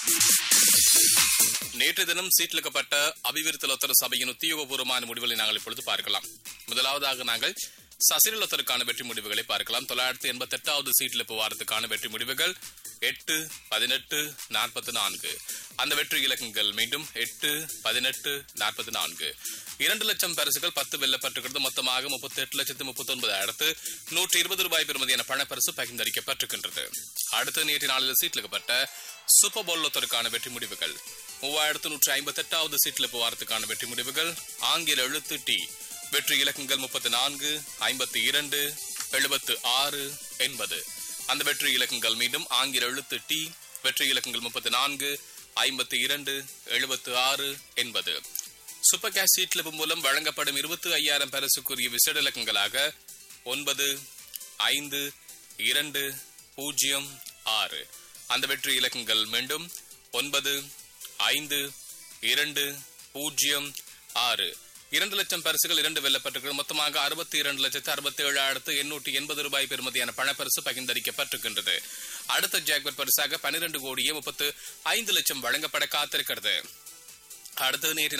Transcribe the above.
நேற்று தினம் சீட்டிலிக்கப்பட்ட அபிவிருத்தலோத்தர சபையின் உத்தியோகபூர்வமான முடிவுகளை நாங்கள் இப்பொழுது பார்க்கலாம் முதலாவதாக நாங்கள் சசிரலோத்தருக்கான வெற்றி முடிவுகளை பார்க்கலாம் தொள்ளாயிரத்தி எண்பத்தி எட்டாவது சீட்டில் வாரத்துக்கான வெற்றி முடிவுகள் எட்டு பதினெட்டு நாற்பத்தி நான்கு அந்த வெற்றி இலக்கங்கள் மீண்டும் எட்டு பதினெட்டு நாற்பத்தி நான்கு இரண்டு லட்சம் பரிசுகள் பத்து வெல்லப்பட்டிருக்கிறது மொத்தமாக முப்பத்தி எட்டு லட்சத்து முப்பத்தி ஒன்பதாயிரத்து நூற்றி இருபது ரூபாய் பெறுமதியான பணப்பரிசு பகிர்ந்தளிக்கப்பட்டிருக்கின்றது அடுத்து நேற்று நாளில் சீட்டிலிக்கப்பட்ட சூப்பர் பவுலோத்தருக்கான வெற்றி முடிவுகள் மூவாயிரத்து நூற்றி ஐம்பத்தி எட்டாவது சீட்டில் போவாரத்துக்கான வெற்றி முடிவுகள் ஆங்கில எழுத்து டி வெற்றி இலக்கங்கள் முப்பத்தி நான்கு ஐம்பத்தி இரண்டு எழுபத்து ஆறு எண்பது அந்த வெற்றி இலக்கங்கள் மீண்டும் ஆங்கில எழுத்து டி வெற்றி இலக்கங்கள் முப்பத்தி நான்கு ஐம்பத்தி இரண்டு எழுபத்து ஆறு எண்பது சூப்பர் கேஷ் சீட் கிளப் மூலம் வழங்கப்படும் இருபத்தி ஐயாயிரம் பரிசுக்குரிய விசேட இலக்கங்களாக ஒன்பது ஐந்து இரண்டு பூஜ்ஜியம் ஆறு அந்த வெற்றி இலக்கங்கள் மீண்டும் ஒன்பது ஐந்து இரண்டு பூஜ்ஜியம் ஆறு இரண்டு லட்சம் பரிசுகள் இரண்டு வெல்லப்பட்டிருக்கிறது மொத்தமாக அறுபத்தி இரண்டு லட்சத்து அறுபத்தி ஏழாயிரத்து எண்ணூற்றி எண்பது ரூபாய் பெறுமதியான பணப்பரிசு பகிர்ந்தளிக்கப்பட்டிருக்கின்றது அடுத்த ஜாக்பட் பரிசாக பன்னிரண்டு கோடியே முப்பத்து ஐந்து லட்சம் வழங்கப்பட காத்திருக்கிறது அடுத்து நேற்று